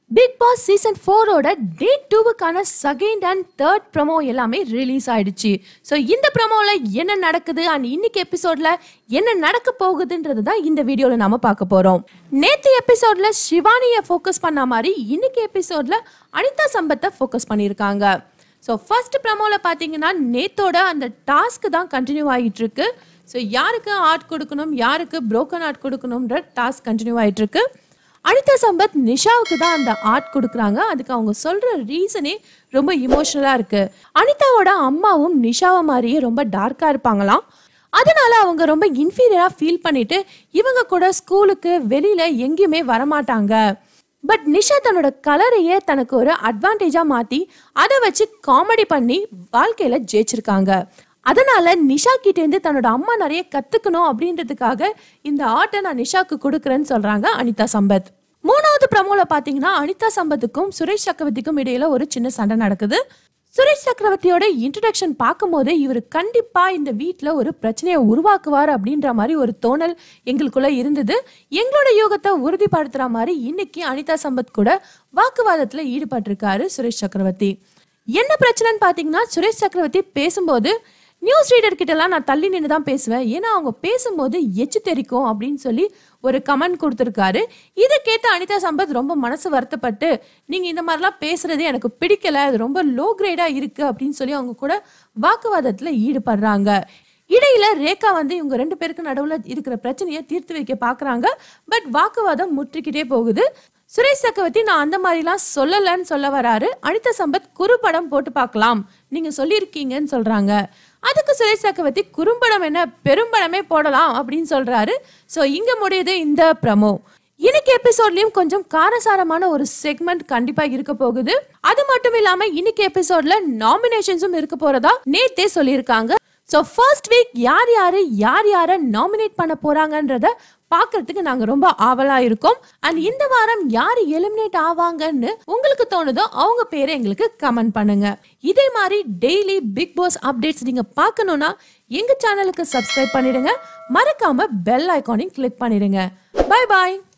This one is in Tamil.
பிக் பாஸ் சீசன் ஃபோரோட டே டூவுக்கான செகண்ட் அண்ட் தேர்ட் ப்ரோமோ எல்லாமே ரிலீஸ் ஆயிடுச்சு ஸோ இந்த ப்ரோமோவில் என்ன நடக்குது அண்ட் இன்னைக்கு எபிசோட்ல என்ன நடக்க போகுதுன்றது தான் இந்த வீடியோவில் நாம பார்க்க போகிறோம் நேற்று எபிசோட்ல சிவானியை ஃபோக்கஸ் பண்ண மாதிரி இன்னைக்கு எபிசோட்ல அனிதா சம்பத்தை ஃபோக்கஸ் பண்ணியிருக்காங்க ஸோ ஃபர்ஸ்ட் ப்ரோமோவில் பார்த்தீங்கன்னா நேத்தோட அந்த டாஸ்க் தான் கண்டினியூ ஆகிட்டு இருக்கு ஸோ யாருக்கு ஆர்ட் கொடுக்கணும் யாருக்கு புரோக்கன் ஆர்ட் கொடுக்கணுன்ற டாஸ்க் கண்டினியூ ஆகிட்டு இருக்கு அனிதா சம்பத் நிஷாவுக்கு தான் அந்த ஆர்ட் கொடுக்குறாங்க அதுக்கு அவங்க சொல்ற ரீசனே ரொம்ப இமோஷனலா இருக்கு அனிதாவோட அம்மாவும் நிஷாவை மாதிரியே ரொம்ப டார்க்கா இருப்பாங்களாம் அதனால அவங்க ரொம்ப இன்ஃபீரியரா ஃபீல் பண்ணிட்டு இவங்க கூட ஸ்கூலுக்கு வெளியில எங்கேயுமே வரமாட்டாங்க பட் நிஷா தன்னோட கலரையே தனக்கு ஒரு அட்வான்டேஜா மாத்தி அதை வச்சு காமெடி பண்ணி வாழ்க்கையில ஜெயிச்சிருக்காங்க அதனால நிஷா கிட்ட இருந்து தன்னோட அம்மா நிறைய கத்துக்கணும் அப்படின்றதுக்காக இந்த ஆர்ட்டை நான் நிஷாக்கு கொடுக்குறேன்னு சொல்றாங்க அனிதா சம்பத் மூணாவது ப்ரமோல பாத்தீங்கன்னா அனிதா சம்பத்துக்கும் சுரேஷ் சக்கரவர்த்திக்கும் இடையில ஒரு சின்ன சண்டை நடக்குது சுரேஷ் சக்கரவர்த்தியோட இன்ட்ரடக்ஷன் பார்க்கும்போதே இவர் கண்டிப்பா இந்த வீட்டில் ஒரு பிரச்சனையை உருவாக்குவார் அப்படின்ற மாதிரி ஒரு தோணல் எங்களுக்குள்ள இருந்தது எங்களோட யோகத்தை உறுதிப்படுத்துற மாதிரி இன்னைக்கு அனிதா சம்பத் கூட வாக்குவாதத்துல ஈடுபட்டிருக்காரு சுரேஷ் சக்கரவர்த்தி என்ன பிரச்சனைன்னு பார்த்தீங்கன்னா சுரேஷ் சக்கரவர்த்தி பேசும்போது நியூஸ் ரீடர் கிட்டலாம் நான் தள்ளி நின்று தான் பேசுவேன் ஏன்னா அவங்க பேசும்போது எச்சு தெரிக்கும் அப்படின்னு சொல்லி ஒரு கமெண்ட் கொடுத்துருக்காரு இதை கேட்டு அனிதா சம்பத் ரொம்ப மனசு வருத்தப்பட்டு நீங்கள் இந்த மாதிரிலாம் பேசுறது எனக்கு பிடிக்கல அது ரொம்ப லோ கிரேடாக இருக்கு அப்படின்னு சொல்லி அவங்க கூட வாக்குவாதத்தில் ஈடுபடுறாங்க இடையில ரேகா வந்து இவங்க ரெண்டு பேருக்கு நடுவில் இருக்கிற பிரச்சனையை தீர்த்து வைக்க பார்க்குறாங்க பட் வாக்குவாதம் முற்றிக்கிட்டே போகுது சுரேஷ் சக்கரவர்த்தி நான் அந்த மாதிரிலாம் சொல்லலைன்னு சொல்ல வராரு அனிதா சம்பத் குறுபடம் போட்டு பார்க்கலாம் நீங்க சொல்லியிருக்கீங்கன்னு சொல்றாங்க அதுக்கு சுரேஷ் சக்கரவர்த்தி குறும்படம் என்ன பெரும்படமே போடலாம் அப்படின்னு சொல்றாரு ஸோ இங்க முடியுது இந்த ப்ரமோ இன்னைக்கு எபிசோட்லயும் கொஞ்சம் காரசாரமான ஒரு செக்மெண்ட் கண்டிப்பா இருக்க போகுது அது மட்டும் இல்லாம இன்னைக்கு எபிசோட்ல நாமினேஷன்ஸும் இருக்க போறதா நேத்தே சொல்லியிருக்காங்க ஸோ ஃபர்ஸ்ட் வீக் யார் யாரு யார் யாரை நாமினேட் பண்ண போறாங்கன்றத பார்க்கறதுக்கு நாங்க ரொம்ப ஆவலா இருக்கோம் அண்ட் இந்த வாரம் யார் எலிமினேட் ஆவாங்கன்னு உங்களுக்கு தோணுதோ அவங்க பேரை எங்களுக்கு கமெண்ட் பண்ணுங்க இதே மாதிரி டெய்லி பிக் பாஸ் அப்டேட்ஸ் நீங்க பார்க்கணும்னா எங்க சேனலுக்கு சப்ஸ்கிரைப் பண்ணிடுங்க மறக்காம பெல் ஐகானையும் கிளிக் பண்ணிடுங்க பை பாய்